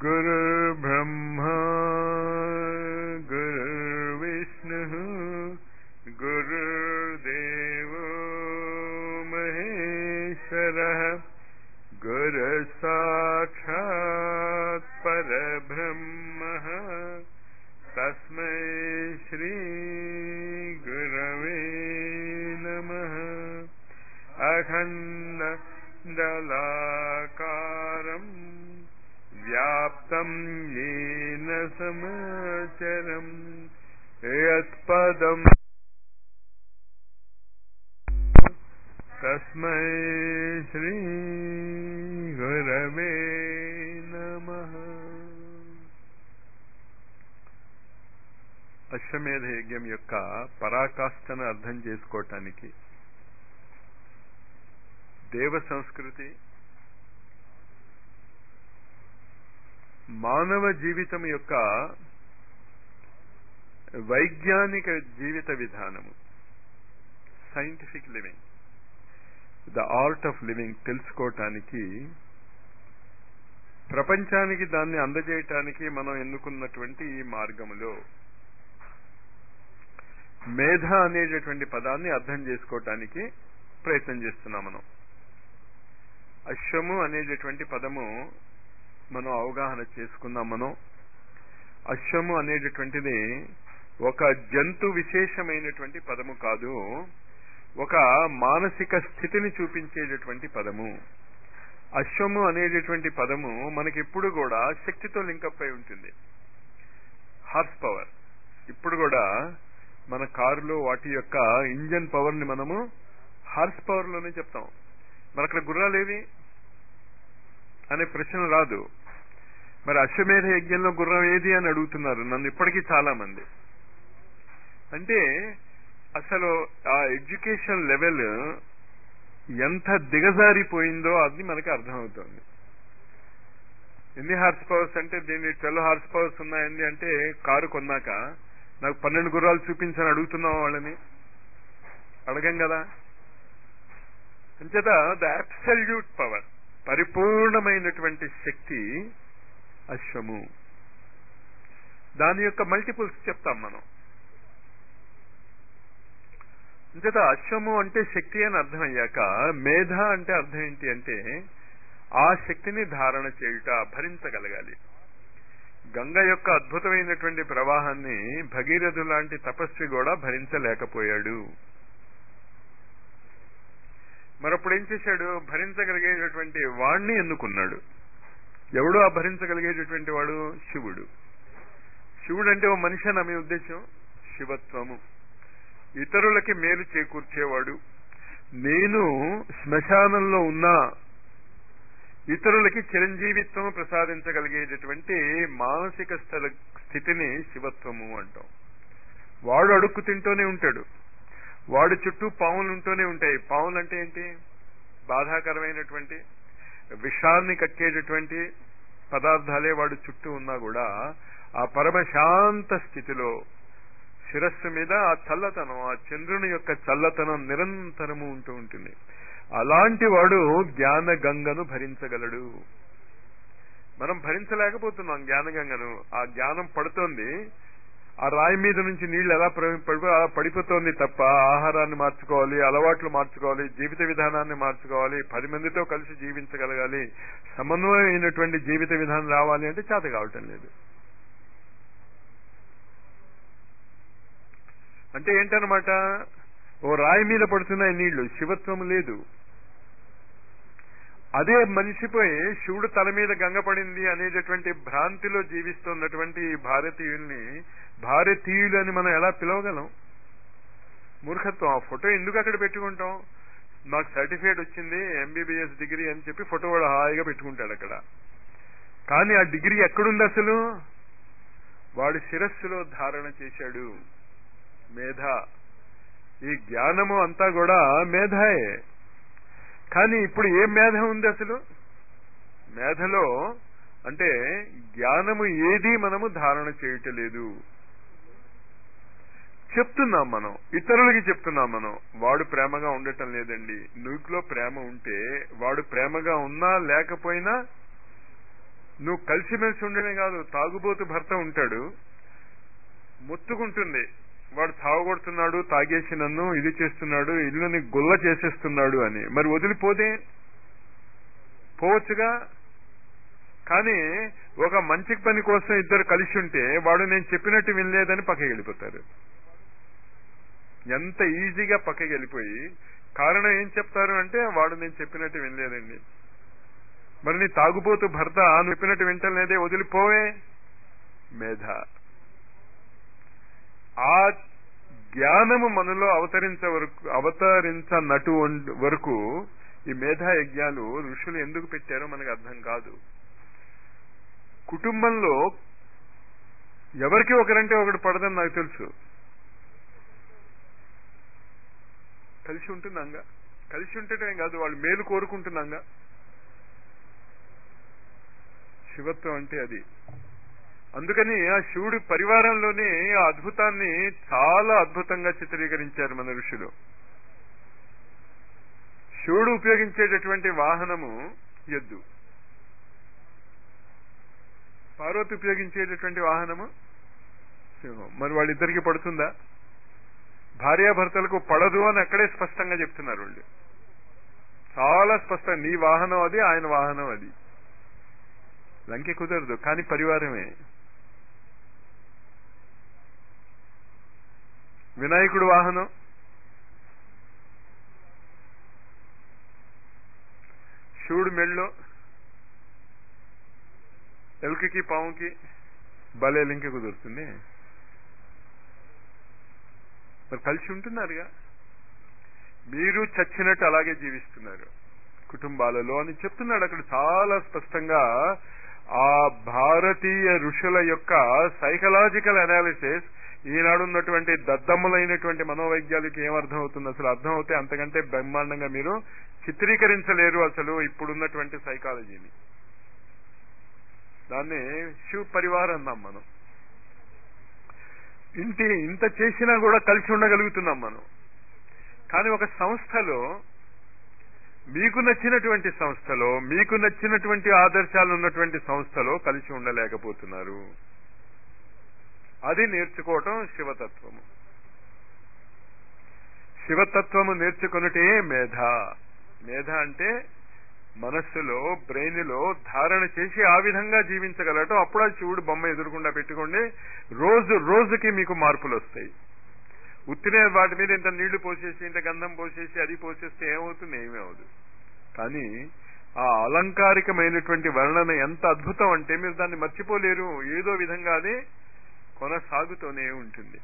गुरुर्ब्रह्मा गुरुर्विष्णुः गुरुर्देवो महेश्वरः गुरुसाक्षात् परब्रह्मः तस्मै श्रीगुरवे नमः अखण्डलाकारम् व्याप्तं येन समाचरम् यत्पदम् तस्मै श्रीगुरवे नमः అశ్వమేధ యజ్ఞం యొక్క పరాకాష్ఠను అర్థం చేసుకోవటానికి దేవ సంస్కృతి మానవ జీవితం యొక్క వైజ్ఞానిక జీవిత విధానము scientific living the art of living తెలుసుకోవటానికి ప్రపంచానికి దాన్ని అందజేయటానికి మనం ఎన్నుకున్నటువంటి ఈ మార్గములో మేధ అనేటటువంటి పదాన్ని అర్థం చేసుకోవటానికి ప్రయత్నం చేస్తున్నాం మనం అశ్వము అనేటటువంటి పదము మనం అవగాహన చేసుకున్నాం మనం అశ్వము అనేటటువంటిది ఒక జంతు విశేషమైనటువంటి పదము కాదు ఒక మానసిక స్థితిని చూపించేటటువంటి పదము అశ్వము అనేటటువంటి పదము మనకెప్పుడు కూడా శక్తితో లింకప్ అయి ఉంటుంది హార్స్ పవర్ ఇప్పుడు కూడా మన కారులో వాటి యొక్క ఇంజన్ పవర్ ని మనము హార్స్ పవర్ లోనే చెప్తాం మరి అక్కడ గుర్రాలేవి అనే ప్రశ్న రాదు మరి అశ్వమేధ యజ్ఞంలో గుర్రం ఏది అని అడుగుతున్నారు నన్ను ఇప్పటికీ చాలా మంది అంటే అసలు ఆ ఎడ్యుకేషన్ లెవెల్ ఎంత దిగజారిపోయిందో అది మనకి అర్థమవుతోంది ఎన్ని హార్స్ పవర్స్ అంటే దీన్ని ట్వెల్వ్ హార్స్ పవర్స్ ఉన్నాయండి అంటే కారు కొన్నాక నాకు పన్నెండు గుర్రాలు చూపించని అడుగుతున్నాం వాళ్ళని అడగం కదా అంచేత ద అబ్సల్యూట్ పవర్ పరిపూర్ణమైనటువంటి శక్తి అశ్వము దాని యొక్క మల్టిపుల్స్ చెప్తాం మనం అంచేత అశ్వము అంటే శక్తి అని అర్థమయ్యాక మేధ అంటే అర్థం ఏంటి అంటే ఆ శక్తిని ధారణ చేయుట భరించగలగాలి గంగ యొక్క అద్భుతమైనటువంటి ప్రవాహాన్ని భగీరథు లాంటి తపస్వి కూడా భరించలేకపోయాడు మరప్పుడు ఏం చేశాడు భరించగలిగేటటువంటి వాణ్ణి ఎన్నుకున్నాడు ఎవడు ఆ భరించగలిగేటటువంటి వాడు శివుడు శివుడు అంటే ఓ మనిషి అని మీ ఉద్దేశం శివత్వము ఇతరులకి మేలు చేకూర్చేవాడు నేను శ్మశానంలో ఉన్నా ఇతరులకి చిరంజీవిత్వం ప్రసాదించగలిగేటటువంటి మానసిక స్థితిని శివత్వము అంటాం వాడు అడుక్కు తింటూనే ఉంటాడు వాడి చుట్టూ పావులు ఉంటూనే ఉంటాయి పావులు అంటే ఏంటి బాధాకరమైనటువంటి విషాన్ని కక్కేటటువంటి పదార్థాలే వాడు చుట్టూ ఉన్నా కూడా ఆ పరమశాంత స్థితిలో శిరస్సు మీద ఆ చల్లతనం ఆ చంద్రుని యొక్క చల్లతనం నిరంతరము ఉంటూ ఉంటుంది అలాంటి వాడు జ్ఞాన గంగను భరించగలడు మనం భరించలేకపోతున్నాం జ్ఞాన గంగను ఆ జ్ఞానం పడుతోంది ఆ రాయి మీద నుంచి నీళ్లు ఎలా అలా పడిపోతోంది తప్ప ఆహారాన్ని మార్చుకోవాలి అలవాట్లు మార్చుకోవాలి జీవిత విధానాన్ని మార్చుకోవాలి పది మందితో కలిసి జీవించగలగాలి సమన్వయమైనటువంటి జీవిత విధానం రావాలి అంటే చేత కావటం లేదు అంటే ఏంటనమాట ఓ రాయి మీద పడుతున్నాయి నీళ్లు శివత్వం లేదు అదే మనిషిపోయి శివుడు తల మీద గంగ పడింది అనేటటువంటి భ్రాంతిలో జీవిస్తున్నటువంటి భారతీయుల్ని భారతీయులు అని మనం ఎలా పిలవగలం మూర్ఖత్వం ఆ ఫోటో ఎందుకు అక్కడ పెట్టుకుంటాం నాకు సర్టిఫికేట్ వచ్చింది ఎంబీబీఎస్ డిగ్రీ అని చెప్పి ఫోటో వాడు హాయిగా పెట్టుకుంటాడు అక్కడ కానీ ఆ డిగ్రీ ఎక్కడుంది అసలు వాడు శిరస్సులో ధారణ చేశాడు మేధ ఈ జ్ఞానము అంతా కూడా మేధాయే కానీ ఇప్పుడు ఏం మేధ ఉంది అసలు మేధలో అంటే జ్ఞానము ఏది మనము ధారణ చేయటలేదు చెప్తున్నాం మనం ఇతరులకి చెప్తున్నాం మనం వాడు ప్రేమగా ఉండటం లేదండి నీకులో ప్రేమ ఉంటే వాడు ప్రేమగా ఉన్నా లేకపోయినా నువ్వు కలిసిమెలిసి ఉండడమే కాదు తాగుబోతు భర్త ఉంటాడు మొత్తుకుంటుంది వాడు తాగొడుతున్నాడు తాగేసి నన్ను ఇది చేస్తున్నాడు ఇల్లుని గుల్ల చేసేస్తున్నాడు అని మరి వదిలిపోతే పోవచ్చుగా కానీ ఒక మంచి పని కోసం ఇద్దరు కలిసి ఉంటే వాడు నేను చెప్పినట్టు వినలేదని పక్కకి వెళ్ళిపోతారు ఎంత ఈజీగా పక్కకి వెళ్ళిపోయి కారణం ఏం చెప్తారు అంటే వాడు నేను చెప్పినట్టు వినలేదండి మరి నీ తాగుబోతు భర్త నువ్వు చెప్పినట్టు వింటలేదే వదిలిపోవే మేధ ఆ జ్ఞానము మనలో అవతరించ వరకు అవతరించనటు వరకు ఈ మేధా యజ్ఞాలు ఋషులు ఎందుకు పెట్టారో మనకు అర్థం కాదు కుటుంబంలో ఎవరికి ఒకరంటే ఒకటి పడదని నాకు తెలుసు కలిసి ఉంటున్నాంగా కలిసి ఉంటేనే కాదు వాళ్ళు మేలు కోరుకుంటున్నాంగా శివత్వం అంటే అది అందుకని ఆ శివుడి పరివారంలోనే ఆ అద్భుతాన్ని చాలా అద్భుతంగా చిత్రీకరించారు మన ఋషులు శివుడు ఉపయోగించేటటువంటి వాహనము ఎద్దు పార్వతి ఉపయోగించేటటువంటి వాహనము సింహం మరి వాళ్ళిద్దరికి పడుతుందా భార్యాభర్తలకు పడదు అని అక్కడే స్పష్టంగా చెప్తున్నారు వాళ్ళు చాలా స్పష్టంగా నీ వాహనం అది ఆయన వాహనం అది లంకె కుదరదు కానీ పరివారమే వినాయకుడు వాహనం శివుడు మెళ్ళో ఎలుకకి పాముకి భలే లింక కుదురుతుంది మరి కలిసి ఉంటున్నారుగా మీరు చచ్చినట్టు అలాగే జీవిస్తున్నారు కుటుంబాలలో అని చెప్తున్నాడు అక్కడ చాలా స్పష్టంగా ఆ భారతీయ ఋషుల యొక్క సైకలాజికల్ అనాలిసిస్ ఈనాడు ఉన్నటువంటి దద్దమ్ములైనటువంటి మనోవైద్యాలకు ఏమర్థం అవుతుంది అసలు అర్థం అవుతే అంతకంటే బ్రహ్మాండంగా మీరు చిత్రీకరించలేరు అసలు ఇప్పుడున్నటువంటి సైకాలజీని దాన్ని శివ పరివార్ అన్నాం మనం ఇంటి ఇంత చేసినా కూడా కలిసి ఉండగలుగుతున్నాం మనం కానీ ఒక సంస్థలో మీకు నచ్చినటువంటి సంస్థలో మీకు నచ్చినటువంటి ఆదర్శాలు ఉన్నటువంటి సంస్థలో కలిసి ఉండలేకపోతున్నారు అది నేర్చుకోవటం శివతత్వము శివతత్వము నేర్చుకున్నటే మేధ మేధ అంటే మనస్సులో బ్రెయిన్లో ధారణ చేసి ఆ విధంగా జీవించగలటం అప్పుడు ఆ శివుడు బొమ్మ ఎదురుకుండా పెట్టుకోండి రోజు రోజుకి మీకు మార్పులు వస్తాయి ఉత్తినే వాటి మీద ఇంత నీళ్లు పోసేసి ఇంత గంధం పోసేసి అది పోసేస్తే ఏమవుతుంది ఏమీ అవదు కానీ ఆ అలంకారికమైనటువంటి వర్ణన ఎంత అద్భుతం అంటే మీరు దాన్ని మర్చిపోలేరు ఏదో విధంగా అది కొనసాగుతూనే ఉంటుంది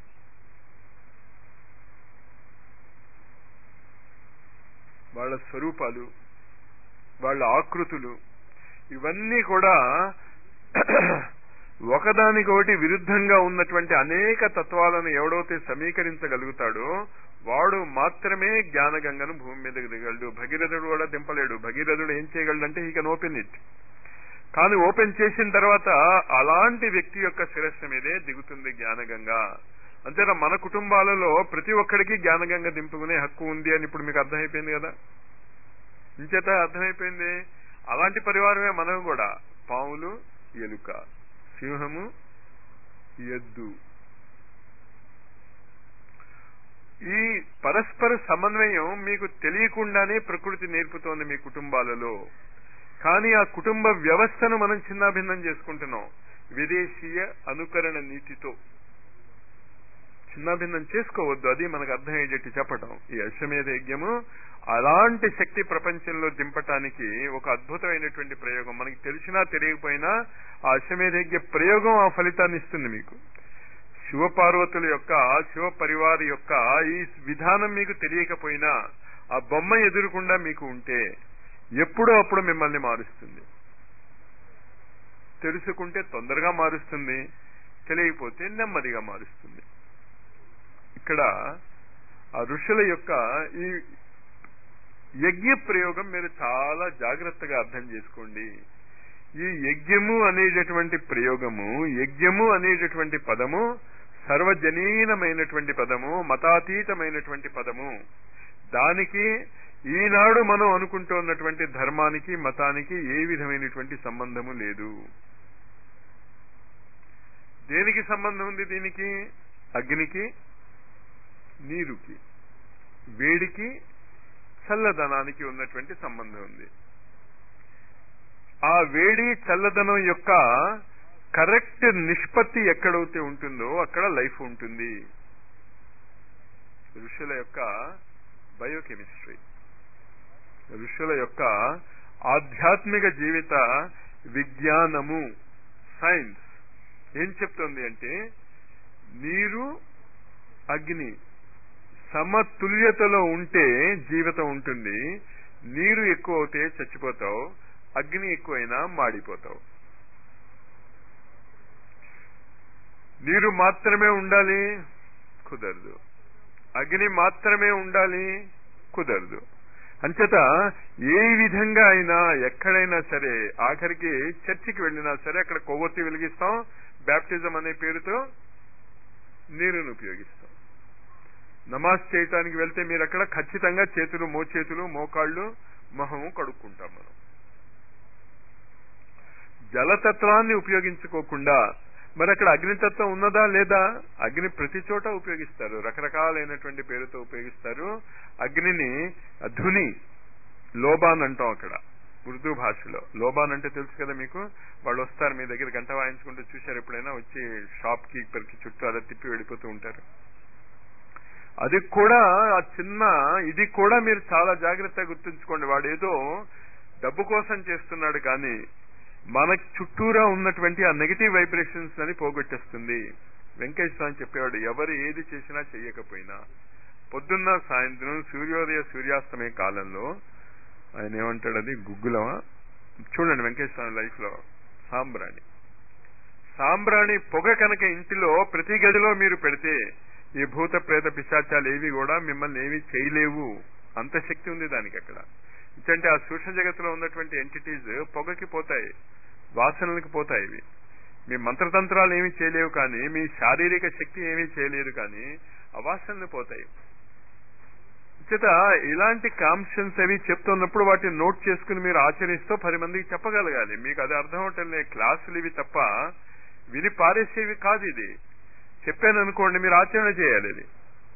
వాళ్ళ స్వరూపాలు వాళ్ళ ఆకృతులు ఇవన్నీ కూడా ఒకదానికొకటి విరుద్ధంగా ఉన్నటువంటి అనేక తత్వాలను ఎవడైతే సమీకరించగలుగుతాడో వాడు మాత్రమే జ్ఞానగంగను భూమి మీదకి దిగలడు భగీరథుడు కూడా దింపలేడు భగీరథుడు ఏం చేయగలడంటే హీ కెన్ ఓపెన్ ఇట్ కానీ ఓపెన్ చేసిన తర్వాత అలాంటి వ్యక్తి యొక్క శిరస్సు మీదే దిగుతుంది జ్ఞానగంగ అంతేనా మన కుటుంబాలలో ప్రతి ఒక్కడికి జ్ఞానగంగ దింపుకునే హక్కు ఉంది అని ఇప్పుడు మీకు అర్థమైపోయింది కదా ఇంచేత అర్థమైపోయింది అలాంటి పరివారమే మనం కూడా పాములు ఎలుక సింహము ఎద్దు ఈ పరస్పర సమన్వయం మీకు తెలియకుండానే ప్రకృతి నేర్పుతోంది మీ కుటుంబాలలో కానీ ఆ కుటుంబ వ్యవస్థను మనం చిన్నాభిన్నం చేసుకుంటున్నాం విదేశీయ అనుకరణ నీతితో చిన్నాభిన్నం చేసుకోవద్దు అది మనకు అర్థమయ్యేటట్టు చెప్పటం ఈ అశ్వమేధ యజ్ఞము అలాంటి శక్తి ప్రపంచంలో దింపటానికి ఒక అద్భుతమైనటువంటి ప్రయోగం మనకి తెలిసినా తెలియకపోయినా ఆ అశ్వమేధ యజ్ఞ ప్రయోగం ఆ ఫలితాన్ని ఇస్తుంది మీకు శివపార్వతుల యొక్క శివ పరివార్ యొక్క ఈ విధానం మీకు తెలియకపోయినా ఆ బొమ్మ ఎదురుకుండా మీకు ఉంటే ఎప్పుడో అప్పుడు మిమ్మల్ని మారుస్తుంది తెలుసుకుంటే తొందరగా మారుస్తుంది తెలియకపోతే నెమ్మదిగా మారుస్తుంది ఇక్కడ ఆ ఋషుల యొక్క ఈ యజ్ఞ ప్రయోగం మీరు చాలా జాగ్రత్తగా అర్థం చేసుకోండి ఈ యజ్ఞము అనేటటువంటి ప్రయోగము యజ్ఞము అనేటటువంటి పదము సర్వజనీనమైనటువంటి పదము మతాతీతమైనటువంటి పదము దానికి ఈనాడు మనం అనుకుంటున్నటువంటి ధర్మానికి మతానికి ఏ విధమైనటువంటి సంబంధము లేదు దేనికి సంబంధం ఉంది దీనికి అగ్నికి నీరుకి వేడికి చల్లదనానికి ఉన్నటువంటి సంబంధం ఉంది ఆ వేడి చల్లదనం యొక్క కరెక్ట్ నిష్పత్తి ఎక్కడైతే ఉంటుందో అక్కడ లైఫ్ ఉంటుంది ఋషుల యొక్క బయోకెమిస్ట్రీ ఋషుల యొక్క ఆధ్యాత్మిక జీవిత విజ్ఞానము సైన్స్ ఏం చెప్తుంది అంటే నీరు అగ్ని సమతుల్యతలో ఉంటే జీవితం ఉంటుంది నీరు ఎక్కువ అవుతే చచ్చిపోతావు అగ్ని ఎక్కువైనా మాడిపోతావు నీరు మాత్రమే ఉండాలి కుదరదు అగ్ని మాత్రమే ఉండాలి కుదరదు అంచేత ఏ విధంగా అయినా ఎక్కడైనా సరే ఆఖరికి చర్చికి వెళ్ళినా సరే అక్కడ కొవ్వొత్తి వెలిగిస్తాం బ్యాప్టిజం అనే పేరుతో నీరును ఉపయోగిస్తాం నమాజ్ చేయటానికి వెళ్తే మీరు అక్కడ ఖచ్చితంగా చేతులు మోచేతులు మోకాళ్ళు మొహము కడుక్కుంటాం మనం జలతత్వాన్ని ఉపయోగించుకోకుండా మరి అక్కడ అగ్నితత్వం ఉన్నదా లేదా అగ్ని ప్రతి చోట ఉపయోగిస్తారు రకరకాలైనటువంటి పేరుతో ఉపయోగిస్తారు అగ్నిని ధుని లోబాన్ అంటాం అక్కడ ఉర్దూ భాషలో లోబాన్ అంటే తెలుసు కదా మీకు వాళ్ళు వస్తారు మీ దగ్గర గంట వాయించుకుంటూ చూశారు ఎప్పుడైనా వచ్చి షాప్ కీపర్కి చుట్టూ అలా తిప్పి వెళ్ళిపోతూ ఉంటారు అది కూడా ఆ చిన్న ఇది కూడా మీరు చాలా జాగ్రత్తగా గుర్తుంచుకోండి వాడు ఏదో డబ్బు కోసం చేస్తున్నాడు కానీ మన చుట్టూరా ఉన్నటువంటి ఆ నెగిటివ్ వైబ్రేషన్స్ అని పోగొట్టేస్తుంది వెంకటేశ్వర స్వామి చెప్పేవాడు ఎవరు ఏది చేసినా చెయ్యకపోయినా పొద్దున్న సాయంత్రం సూర్యోదయ సూర్యాస్తమయ కాలంలో ఆయన ఏమంటాడు అది గుగ్గులమా చూడండి వెంకటేశ్వర స్వామి లైఫ్ లో సాంబ్రాణి సాంబ్రాణి పొగ కనుక ఇంటిలో ప్రతి గదిలో మీరు పెడితే ఈ భూత ప్రేత పిశాచాలు ఏవి కూడా మిమ్మల్ని ఏవి చేయలేవు అంత శక్తి ఉంది దానికి అక్కడ ఎందుకంటే ఆ సూక్ష్మ జగత్తులో ఉన్నటువంటి ఎంటిటీస్ పొగకి పోతాయి వాసనలకు పోతాయి ఇవి మీ మంత్రతంత్రాలు ఏమీ చేయలేవు కానీ మీ శారీరక శక్తి ఏమీ చేయలేదు కానీ ఆ వాసనలు పోతాయి చేత ఇలాంటి కాంప్షన్స్ అవి చెప్తున్నప్పుడు వాటిని నోట్ చేసుకుని మీరు ఆచరిస్తూ పది మందికి చెప్పగలగాలి మీకు అది అర్థం అవటం లేదు క్లాసులు ఇవి తప్ప విని పారేసేవి కాదు ఇది చెప్పాను అనుకోండి మీరు ఆచరణ చేయాలి ఇది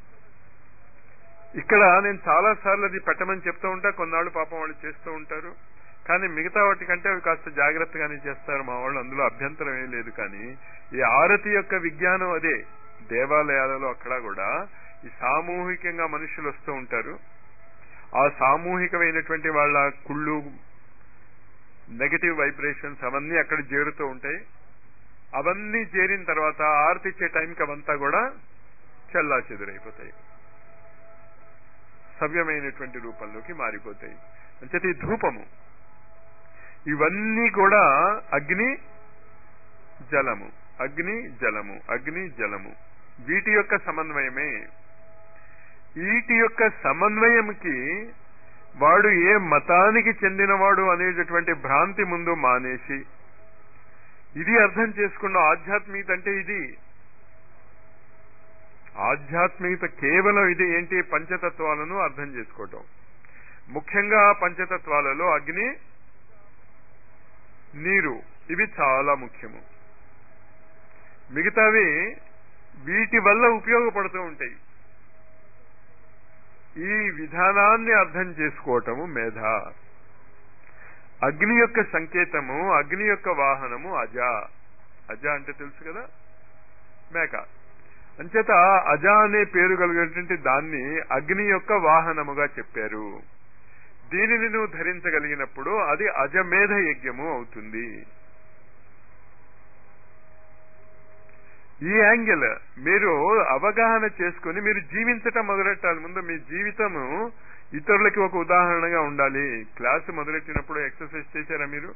ఇక్కడ నేను చాలా సార్లు అది పెట్టమని చెప్తూ ఉంటా కొన్నాళ్ళు పాపం వాళ్ళు చేస్తూ ఉంటారు కానీ మిగతా వాటి కంటే అవి కాస్త జాగ్రత్తగానే చేస్తారు మా వాళ్ళు అందులో అభ్యంతరం ఏం లేదు కానీ ఈ ఆరతి యొక్క విజ్ఞానం అదే దేవాలయాలలో అక్కడ కూడా ఈ సామూహికంగా మనుషులు వస్తూ ఉంటారు ఆ సామూహికమైనటువంటి వాళ్ళ కుళ్ళు నెగటివ్ వైబ్రేషన్స్ అవన్నీ అక్కడ చేరుతూ ఉంటాయి అవన్నీ చేరిన తర్వాత ఆరతి ఇచ్చే టైంకి అవంతా కూడా చెల్లా చెదురైపోతాయి సవ్యమైనటువంటి రూపంలోకి మారిపోతాయి అంచేత ఈ ధూపము ఇవన్నీ కూడా అగ్ని జలము అగ్ని జలము అగ్ని జలము వీటి యొక్క సమన్వయమే వీటి యొక్క సమన్వయంకి వాడు ఏ మతానికి చెందినవాడు అనేటటువంటి భ్రాంతి ముందు మానేసి ఇది అర్థం చేసుకున్న ఆధ్యాత్మికత అంటే ఇది ఆధ్యాత్మికత కేవలం ఇది ఏంటి పంచతత్వాలను అర్థం చేసుకోవటం ముఖ్యంగా పంచతత్వాలలో అగ్ని నీరు ఇవి చాలా ముఖ్యము మిగతావి వీటి వల్ల ఉపయోగపడుతూ ఉంటాయి ఈ విధానాన్ని అర్థం చేసుకోవటము మేధ అగ్ని యొక్క సంకేతము అగ్ని యొక్క వాహనము అజ అజ అంటే తెలుసు కదా మేక అంచేత అజ అనే పేరు కలిగినటువంటి దాన్ని అగ్ని యొక్క వాహనముగా చెప్పారు దీనిని నువ్వు ధరించగలిగినప్పుడు అది అజమేధ యజ్ఞము అవుతుంది ఈ యాంగిల్ మీరు అవగాహన చేసుకుని మీరు జీవించటం మొదలెట్టాలి ముందు మీ జీవితము ఇతరులకి ఒక ఉదాహరణగా ఉండాలి క్లాసు మొదలెట్టినప్పుడు ఎక్సర్సైజ్ చేశారా మీరు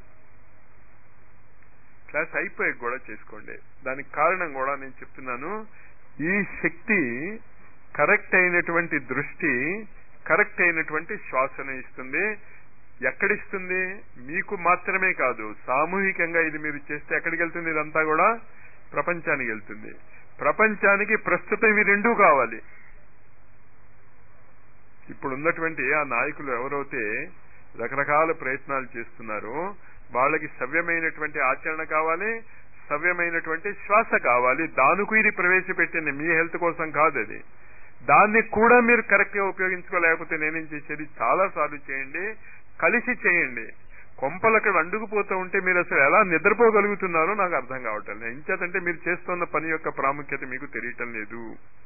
క్లాస్ అయిపోయాక కూడా చేసుకోండి దానికి కారణం కూడా నేను చెప్తున్నాను ఈ శక్తి కరెక్ట్ అయినటువంటి దృష్టి కరెక్ట్ అయినటువంటి శ్వాసను ఇస్తుంది ఎక్కడిస్తుంది మీకు మాత్రమే కాదు సామూహికంగా ఇది మీరు చేస్తే ఎక్కడికి వెళ్తుంది ఇదంతా కూడా ప్రపంచానికి వెళ్తుంది ప్రపంచానికి ప్రస్తుతం ఇవి రెండూ కావాలి ఇప్పుడు ఉన్నటువంటి ఆ నాయకులు ఎవరైతే రకరకాల ప్రయత్నాలు చేస్తున్నారో వాళ్ళకి సవ్యమైనటువంటి ఆచరణ కావాలి సవ్యమైనటువంటి శ్వాస కావాలి దానికి ఇది ప్రవేశపెట్టింది మీ హెల్త్ కోసం కాదు అది దాన్ని కూడా మీరు కరెక్ట్ గా ఉపయోగించుకోలేకపోతే నేనేం చేసేది చాలా సార్లు చేయండి కలిసి చేయండి కొంపలు అక్కడ అండుకుపోతూ ఉంటే మీరు అసలు ఎలా నిద్రపోగలుగుతున్నారో నాకు అర్థం కావటం లేదు ఇంచేతంటే మీరు చేస్తున్న పని యొక్క ప్రాముఖ్యత మీకు తెలియటం లేదు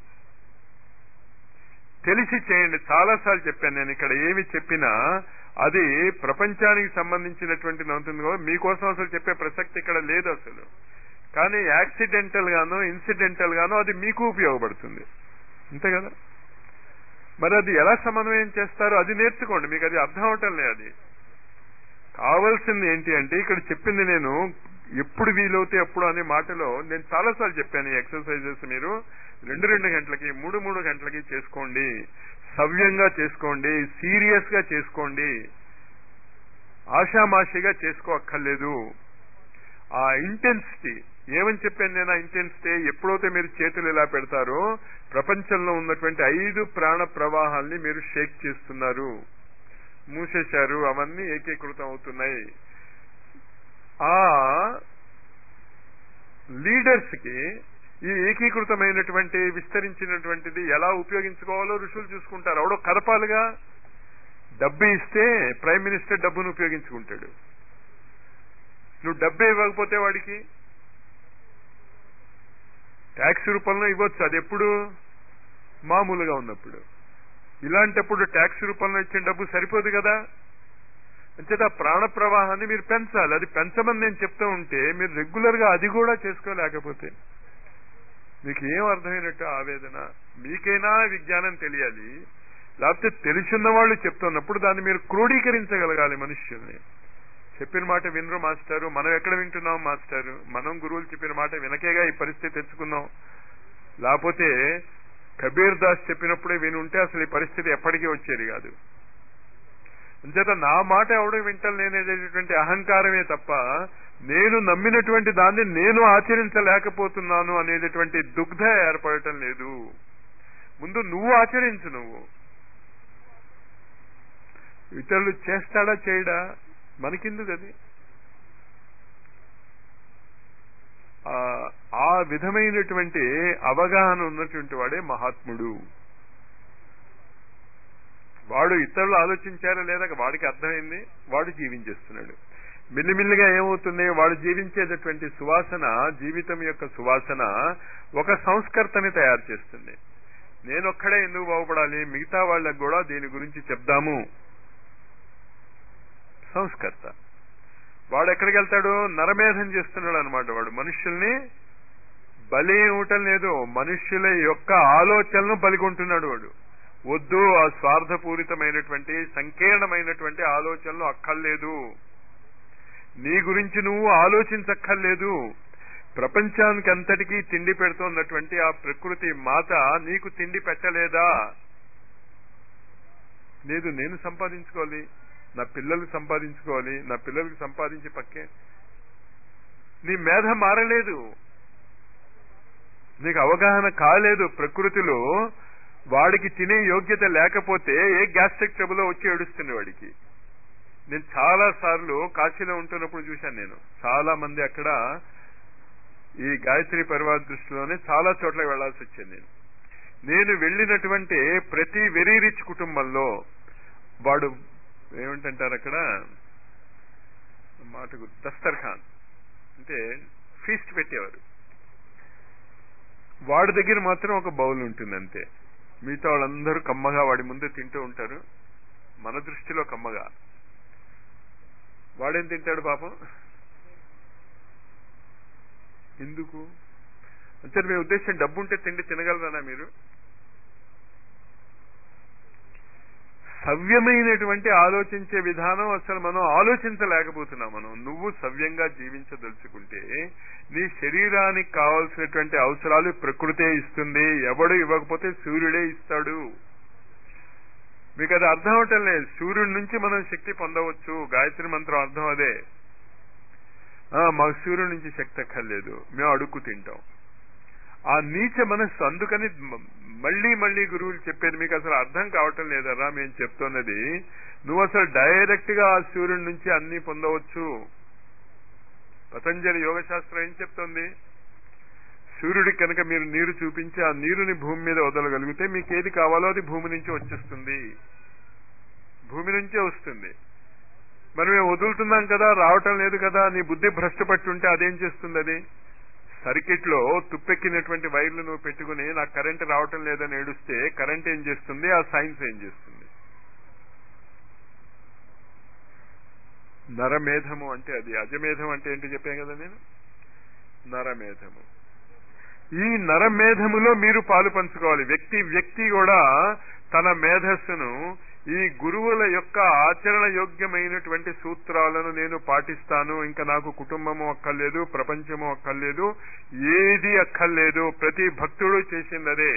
తెలిసి చేయండి చాలాసార్లు చెప్పాను నేను ఇక్కడ ఏమి చెప్పినా అది ప్రపంచానికి సంబంధించినటువంటి అవుతుంది కదా మీకోసం అసలు చెప్పే ప్రసక్తి ఇక్కడ లేదు అసలు కానీ యాక్సిడెంటల్ గానో ఇన్సిడెంటల్ గానో అది మీకు ఉపయోగపడుతుంది అంతే కదా మరి అది ఎలా సమన్వయం చేస్తారో అది నేర్చుకోండి మీకు అది అర్థం అవటం లేదు అది కావాల్సింది ఏంటి అంటే ఇక్కడ చెప్పింది నేను ఎప్పుడు వీలవుతే అప్పుడు అనే మాటలో నేను చాలాసార్లు చెప్పాను ఈ ఎక్సర్సైజెస్ మీరు రెండు రెండు గంటలకి మూడు మూడు గంటలకి చేసుకోండి సవ్యంగా చేసుకోండి సీరియస్ గా చేసుకోండి ఆషామాషిగా చేసుకోక్కర్లేదు ఆ ఇంటెన్సిటీ ఏమని చెప్పాను నేను ఆ ఇంటెన్సిటీ ఎప్పుడైతే మీరు చేతులు ఇలా పెడతారో ప్రపంచంలో ఉన్నటువంటి ఐదు ప్రాణ ప్రవాహాల్ని మీరు షేక్ చేస్తున్నారు మూసేశారు అవన్నీ ఏకీకృతం అవుతున్నాయి ఆ లీడర్స్ కి ఈ ఏకీకృతమైనటువంటి విస్తరించినటువంటిది ఎలా ఉపయోగించుకోవాలో ఋషులు చూసుకుంటారు అవడో కదపాలిగా డబ్బు ఇస్తే ప్రైమ్ మినిస్టర్ డబ్బును ఉపయోగించుకుంటాడు నువ్వు డబ్బు ఇవ్వకపోతే వాడికి ట్యాక్స్ రూపంలో ఇవ్వచ్చు అది ఎప్పుడు మామూలుగా ఉన్నప్పుడు ఇలాంటప్పుడు ట్యాక్స్ రూపంలో ఇచ్చిన డబ్బు సరిపోదు కదా అంచేత ప్రాణ ప్రవాహాన్ని మీరు పెంచాలి అది పెంచమని నేను చెప్తూ ఉంటే మీరు రెగ్యులర్ గా అది కూడా చేసుకోలేకపోతే మీకు ఏం అర్థమైనట్టు ఆవేదన మీకైనా విజ్ఞానం తెలియాలి లేకపోతే తెలిసిన వాళ్ళు చెప్తున్నప్పుడు దాన్ని మీరు క్రోడీకరించగలగాలి మనుష్యుల్ని చెప్పిన మాట వినరు మాస్టారు మనం ఎక్కడ వింటున్నాం మాస్టారు మనం గురువులు చెప్పిన మాట వినకేగా ఈ పరిస్థితి తెచ్చుకున్నాం లేకపోతే కబీర్ దాస్ చెప్పినప్పుడే విని ఉంటే అసలు ఈ పరిస్థితి ఎప్పటికీ వచ్చేది కాదు అంచేత నా మాట ఎవడో వింటలేనేటటువంటి అహంకారమే తప్ప నేను నమ్మినటువంటి దాన్ని నేను ఆచరించలేకపోతున్నాను అనేటటువంటి దుగ్ధ ఏర్పడటం లేదు ముందు నువ్వు ఆచరించు నువ్వు ఇతరులు చేస్తాడా చేయడా మనకిందుకు అది ఆ విధమైనటువంటి అవగాహన ఉన్నటువంటి వాడే మహాత్ముడు వాడు ఇతరులు ఆలోచించారా లేదా వాడికి అర్థమైంది వాడు జీవించేస్తున్నాడు మిల్లిమిల్లిగా ఏమవుతుంది వాడు జీవించేటటువంటి సువాసన జీవితం యొక్క సువాసన ఒక సంస్కర్తని తయారు చేస్తుంది నేనొక్కడే ఎందుకు బాగుపడాలి మిగతా వాళ్ళకు కూడా దీని గురించి చెప్దాము సంస్కర్త వాడు ఎక్కడికి వెళ్తాడు నరమేధం చేస్తున్నాడు అనమాట వాడు మనుషుల్ని బలి ఇవ్వటం లేదు మనుష్యుల యొక్క ఆలోచనలను బలికొంటున్నాడు వాడు వద్దు ఆ స్వార్థపూరితమైనటువంటి సంకీర్ణమైనటువంటి ఆలోచనలు అక్కర్లేదు నీ గురించి నువ్వు ఆలోచించక్కర్లేదు ప్రపంచానికి అంతటికీ తిండి పెడుతున్నటువంటి ఆ ప్రకృతి మాత నీకు తిండి పెట్టలేదా లేదు నేను సంపాదించుకోవాలి నా పిల్లలు సంపాదించుకోవాలి నా పిల్లలకు సంపాదించి పక్కే నీ మేధ మారలేదు నీకు అవగాహన కాలేదు ప్రకృతిలో వాడికి తినే యోగ్యత లేకపోతే ఏ గ్యాస్ట్రిక్ ట్రబుల్ వచ్చి ఏడుస్తుంది వాడికి నేను చాలా సార్లు కాశీలో ఉంటున్నప్పుడు చూశాను నేను చాలా మంది అక్కడ ఈ గాయత్రి పరివార దృష్టిలోనే చాలా చోట్ల వెళ్లాల్సి వచ్చింది నేను నేను వెళ్ళినటువంటి ప్రతి వెరీ రిచ్ కుటుంబంలో వాడు ఏమిటంటారు అక్కడ మాట దస్తర్ఖాన్ అంటే ఫీస్ట్ పెట్టేవారు వాడి దగ్గర మాత్రం ఒక బౌల్ ఉంటుంది అంతే మిగతా వాళ్ళందరూ కమ్మగా వాడి ముందే తింటూ ఉంటారు మన దృష్టిలో కమ్మగా వాడేం తింటాడు పాపం ఎందుకు అంటే మీ ఉద్దేశం డబ్బు ఉంటే తిండి తినగలరా మీరు సవ్యమైనటువంటి ఆలోచించే విధానం అసలు మనం ఆలోచించలేకపోతున్నాం మనం నువ్వు సవ్యంగా జీవించదలుచుకుంటే నీ శరీరానికి కావలసినటువంటి అవసరాలు ప్రకృతే ఇస్తుంది ఎవడు ఇవ్వకపోతే సూర్యుడే ఇస్తాడు మీకు అది అర్థం అవటం లేదు సూర్యుడి నుంచి మనం శక్తి పొందవచ్చు గాయత్రి మంత్రం అర్థం అదే మాకు సూర్యుడి నుంచి శక్తి అక్కర్లేదు మేము అడుక్కు తింటాం ఆ నీచ మనస్సు అందుకని మ- మళ్ళీ మళ్ళీ గురువులు చెప్పేది మీకు అసలు అర్థం కావటం లేదరా మేము చెప్తున్నది నువ్వు అసలు డైరెక్ట్ గా ఆ సూర్యుడి నుంచి అన్ని పొందవచ్చు పతంజలి యోగ శాస్త్రం ఏం చెప్తోంది సూర్యుడికి కనుక మీరు నీరు చూపించి ఆ నీరుని భూమి మీద వదలగలిగితే మీకు ఏది కావాలో అది భూమి నుంచి వచ్చేస్తుంది భూమి నుంచే వస్తుంది మరి మేము వదులుతున్నాం కదా రావటం లేదు కదా నీ బుద్ధి భ్రష్టపట్టి ఉంటే అదేం చేస్తుంది అది సర్కిట్ లో తుప్పెక్కినటువంటి వైర్లు నువ్వు పెట్టుకుని నాకు కరెంట్ రావటం లేదని ఏడుస్తే కరెంట్ ఏం చేస్తుంది ఆ సైన్స్ ఏం చేస్తుంది నరమేధము అంటే అది అజమేధం అంటే ఏంటి చెప్పాను కదా నేను నరమేధము ఈ నరమేధములో మీరు పాలు పంచుకోవాలి వ్యక్తి వ్యక్తి కూడా తన మేధస్సును ఈ గురువుల యొక్క ఆచరణ యోగ్యమైనటువంటి సూత్రాలను నేను పాటిస్తాను ఇంకా నాకు కుటుంబము అక్కర్లేదు ప్రపంచము అక్కర్లేదు ఏది అక్కర్లేదు ప్రతి భక్తుడు చేసింది అదే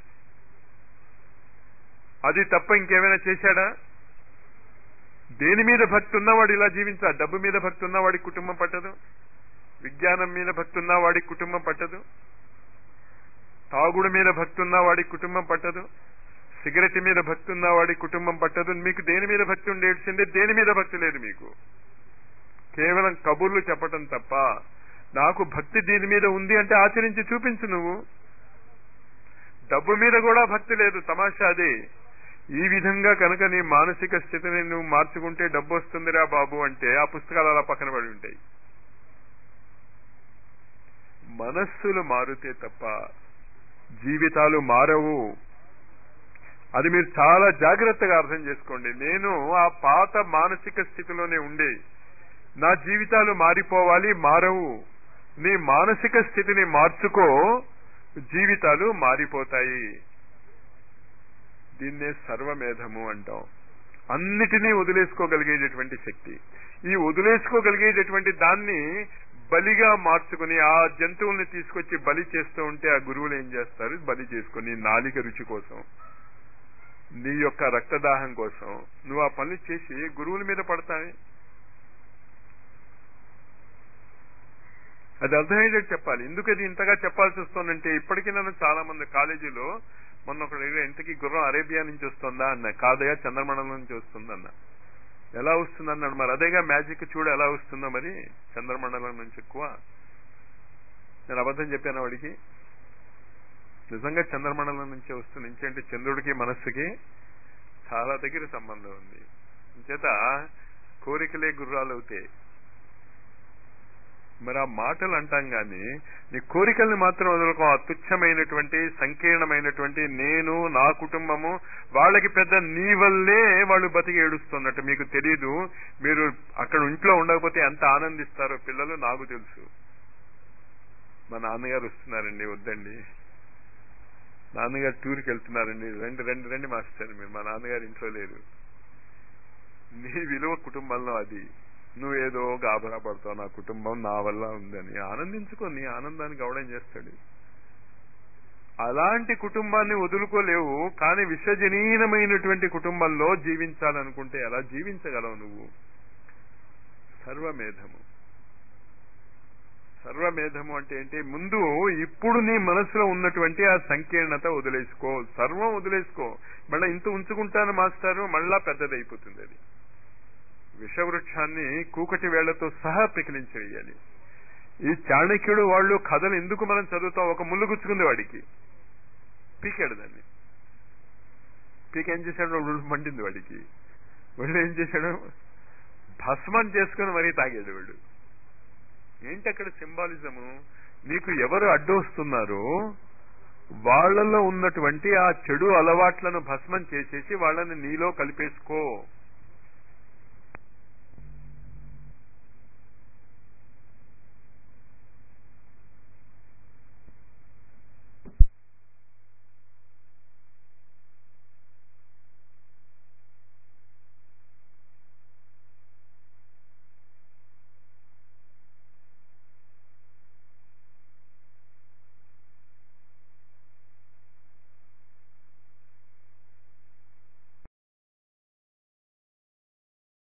అది తప్ప ఇంకేమైనా చేశాడా దేని మీద భక్తి ఉన్నవాడు ఇలా జీవించాలి డబ్బు మీద భక్తి ఉన్నవాడికి కుటుంబం పట్టదు విజ్ఞానం మీద భక్తి ఉన్న వాడికి కుటుంబం పట్టదు తాగుడు మీద భక్తి ఉన్న వాడికి కుటుంబం పట్టదు సిగరెట్ మీద భక్తి ఉన్న వాడికి కుటుంబం పట్టదు మీకు దేని మీద భక్తి ఉండేసిందే దేని మీద భక్తి లేదు మీకు కేవలం కబుర్లు చెప్పటం తప్ప నాకు భక్తి దీని మీద ఉంది అంటే ఆచరించి చూపించు నువ్వు డబ్బు మీద కూడా భక్తి లేదు తమాషా అదే ఈ విధంగా కనుక నీ మానసిక స్థితిని నువ్వు మార్చుకుంటే డబ్బు వస్తుందిరా బాబు అంటే ఆ పుస్తకాలు అలా పక్కన పడి ఉంటాయి మనస్సులు మారుతే తప్ప జీవితాలు మారవు అది మీరు చాలా జాగ్రత్తగా అర్థం చేసుకోండి నేను ఆ పాత మానసిక స్థితిలోనే ఉండే నా జీవితాలు మారిపోవాలి మారవు నీ మానసిక స్థితిని మార్చుకో జీవితాలు మారిపోతాయి దీన్నే సర్వమేధము అంటాం అన్నిటినీ వదిలేసుకోగలిగేటటువంటి శక్తి ఈ వదిలేసుకోగలిగేటటువంటి దాన్ని బలిగా మార్చుకుని ఆ జంతువుల్ని తీసుకొచ్చి బలి చేస్తూ ఉంటే ఆ గురువులు ఏం చేస్తారు బలి చేసుకుని నాలిక రుచి కోసం నీ యొక్క రక్తదాహం కోసం నువ్వు ఆ పనులు చేసి గురువుల మీద పడతాయి అది అర్థమయ్యేటట్టు చెప్పాలి ఎందుకు అది ఇంతగా చెప్పాల్సి వస్తుందంటే ఇప్పటికీ నన్ను చాలా మంది కాలేజీలో మొన్న ఒక ఇంతకీ గుర్రం అరేబియా నుంచి వస్తుందా అన్న కాదయా చంద్రమండలం నుంచి వస్తుందన్న ఎలా వస్తుంది అన్నాడు మరి అదేగా మ్యాజిక్ చూడు ఎలా వస్తుందో మరి చంద్రమండలం నుంచి ఎక్కువ నేను అబద్ధం చెప్పాను వాడికి నిజంగా చంద్రమండలం నుంచే వస్తుంది ఇంకేంటి చంద్రుడికి మనస్సుకి చాలా దగ్గర సంబంధం ఉంది చేత కోరికలే గుర్రాలు అవుతాయి మరి ఆ మాటలు అంటాం గాని నీ కోరికల్ని మాత్రం వదులుకో ఆ తుచ్చమైనటువంటి సంకీర్ణమైనటువంటి నేను నా కుటుంబము వాళ్ళకి పెద్ద నీ వల్లే వాళ్ళు బతికి ఏడుస్తున్నట్టు మీకు తెలియదు మీరు అక్కడ ఇంట్లో ఉండకపోతే ఎంత ఆనందిస్తారో పిల్లలు నాకు తెలుసు మా నాన్నగారు వస్తున్నారండి వద్దండి నాన్నగారు టూర్కి వెళ్తున్నారండి రండి రండి రండి మాస్టర్ మీరు మా నాన్నగారు ఇంట్లో లేరు నీ విలువ కుటుంబంలో అది నువ్వేదో గాబరా పడతావు నా కుటుంబం నా వల్ల ఉందని ఆనందించుకో నీ ఆనందానికి అవడం చేస్తాడు అలాంటి కుటుంబాన్ని వదులుకోలేవు కానీ విశ్వజనీనమైనటువంటి కుటుంబంలో జీవించాలనుకుంటే ఎలా జీవించగలవు నువ్వు సర్వమేధము సర్వమేధము అంటే ఏంటి ముందు ఇప్పుడు నీ మనసులో ఉన్నటువంటి ఆ సంకీర్ణత వదిలేసుకో సర్వం వదిలేసుకో మళ్ళీ ఇంత ఉంచుకుంటాను మాస్టారు మళ్ళా పెద్దదైపోతుంది అది విషవృక్షాన్ని కూకటి వేళ్లతో సహా పెకిలించేయాలి ఈ చాణక్యుడు వాళ్ళు కథలు ఎందుకు మనం చదువుతాం ఒక ముళ్ళు గుచ్చుకుంది వాడికి పీకాడు దాన్ని పీక ఏం చేశాడు ఒళ్ళు మండింది వాడికి వాళ్ళు ఏం చేశాడు భస్మం చేసుకుని మరీ తాగాడు వాడు ఏంటి అక్కడ సింబాలిజము నీకు ఎవరు అడ్డు వస్తున్నారో వాళ్లలో ఉన్నటువంటి ఆ చెడు అలవాట్లను భస్మం చేసేసి వాళ్ళని నీలో కలిపేసుకో